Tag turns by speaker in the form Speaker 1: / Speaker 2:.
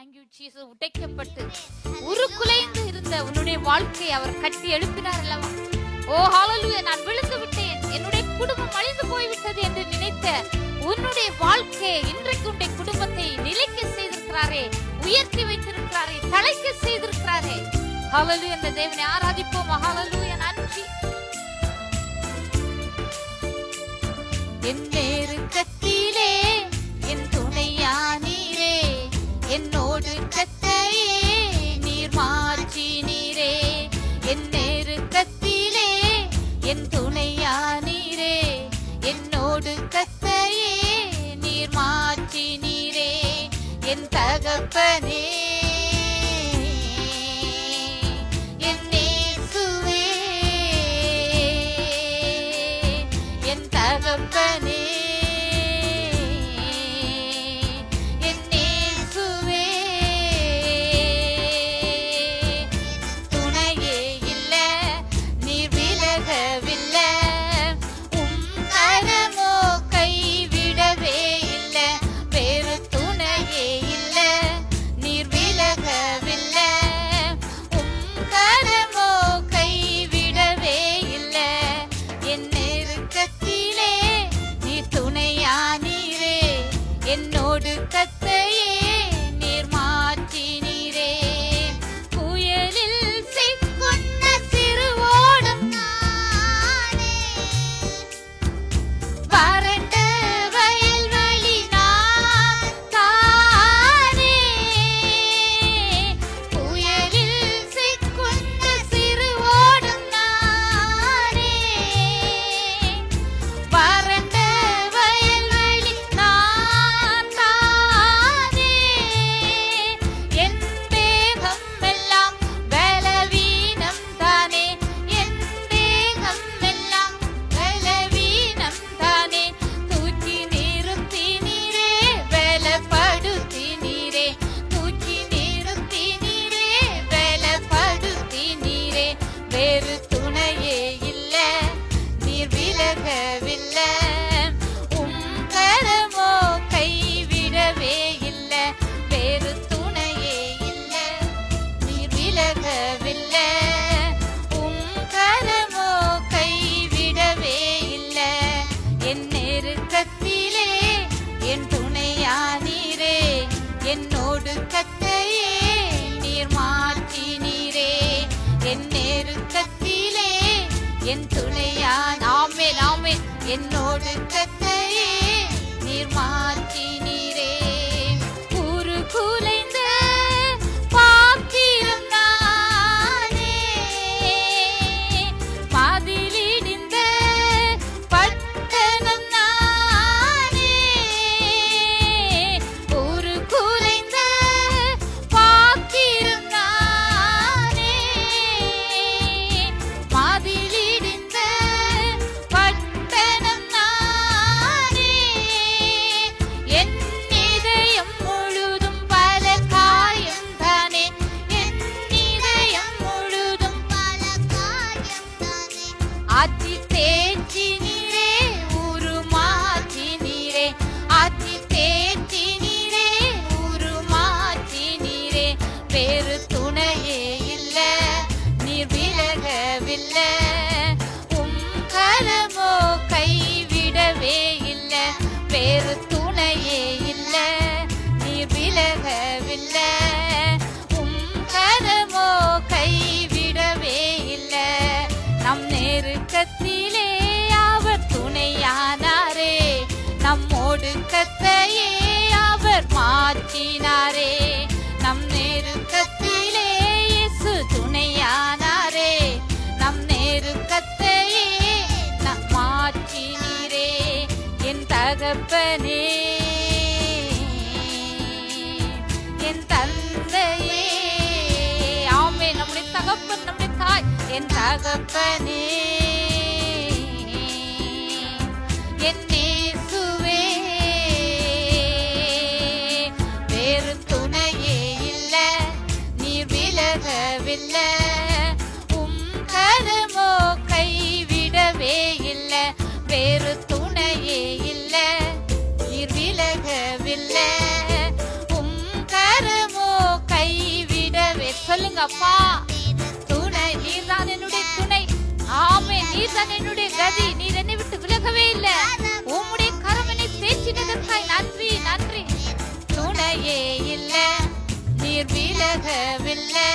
Speaker 1: Thank you Jesus உடைக்கப்பட்டு உருக்குலைந்து இருந்த உன்னுடைய வாழ்க்கை அவர் கட்டி எழுப்பினார் அல்லவா ஓ ஹalleluya நான் விழுந்து விட்டேன் என்னுடைய குடும்பம் அழிந்து போய்விட்டது என்று நினைத்த உன்னுடைய வாழ்க்கையை இன்றைக்கு உன்னுடைய குடும்பத்தை நிலைக்க செய்திருக்கிறாரே உயர்த்தி வைத்திருக்கிறாரே தலைக்க செய்திருக்கிறாரே ஹalleluya இந்த தேவனை ஆராதிப்போம் ஹalleluya நன்றி என் நெருக்கத்திலே என் துணையானீரே என்னோடு கத்தையே நீர் மாற்றி நீரே என் நெருக்கத்திலே என் துணையானீரே என்னோடு கத்தையே நீர் மாற்றி நீரே என் தகப்பனே என் இயேசுவே, என் தகப்பனே என் இயேசுவே, துணையே இல்ல நீர் விலகவில்லை உம் கரமோ கைவிடவே இல்ல வேறு துணையே இல்ல நீர் விலகவில்லை உம் கரமோ கைவிடவே இல்ல என் நெருக்கத்திலே நீர் துணையானீரே என்னோடு கத்தையே நீர் மாற்றி நீரே புயலில் சிக்குண்ட சிறுவோடும் நானே வறண்ட வயல்வெளி நான் தானே. புயலில் சிக்குண்ட சிறுவோடும் நானே. வறண்ட வயல்வெளி நான் தானே. என் தேகம் எல்லாம் பலவீனம் தானே என் தேகம் எல்லாம் பலவீனம் தானே தூக்கி நிறுத்தி நீரே பலப்படுத்தி நீரே தூக்கி நிறுத்தி நீரே பலப்படுத்தி நீரே வேறு துணையே இல்ல நீர் விலகவில்லை உம் கரமோ கைவிடவே இல்ல வேறு துணையே இல்ல நீர் விலகவில்லை உம் கரமோ கைவிடவே இல்ல என் நெருக்கத்திலே என் துணையானீரே என்னோடு கத்தையே நீர் மாற்றி நீரே என் நெருக்கத்திலே என் துணையான் ஆமேன் ஆமேன் என்னோடு கத்தையே நீர் மாற்றி நீரே கூறு குலைந்த பாத்திரம் நானே மதிலிடிந்த பட்டணம் நானே ஒரு குலைந்த பாத்திரம் நானே மதிலிடிந்த பட்டணம் நானே என் இதயம் முழுதும் பல காயம் தானே என் இதயம் முழுதும் பல காயம் தானே ஆற்றி தேற்றி நீரே உருமாற்றி நீரே ஆற்றி தேற்றி நீரே உருமாற்றி நீரே வேறு துணையே இல்ல நீர் விலகவில்லை உம் கரமோ கைவிடவே இல்ல வேறு துணையே இல்ல நீர் விலகவில்லை உம் கரமோ கைவிடவே இல்ல நம் நெருக்கத்திலே அவர் துணையானாரே நம்மோடு கத்தையே அவர் மாற்றினாரே நம் நெருக்கத்திலே இயேசு துணையானாரே நம் நெருக்கத்தையே நம் மாற்றினீரே என் தகப்பனே என் தந்தையே ஆமே நம்முடைய தகப்பன் நம்முடைய தாய் என் தகப்பனே என் இயேசுவே வேறு துணையே இல்ல நீர் விலகவில்லை உம் கரமோ கைவிடவே இல்ல வேறு துணையே இல்ல நீர் விலகவில்லை உம் கரமோ அப்பா துணை நீர்தான் என்னுடைய துணை ஆமே நீர்தான் என்னுடைய கதி நீர் என்னை விட்டு விலகவே இல்லை உம்முடைய கரம் என்னை தேய்ச்சினதற்காய் நன்றி நன்றி துணையே இல்ல நீர் விலகவில்லை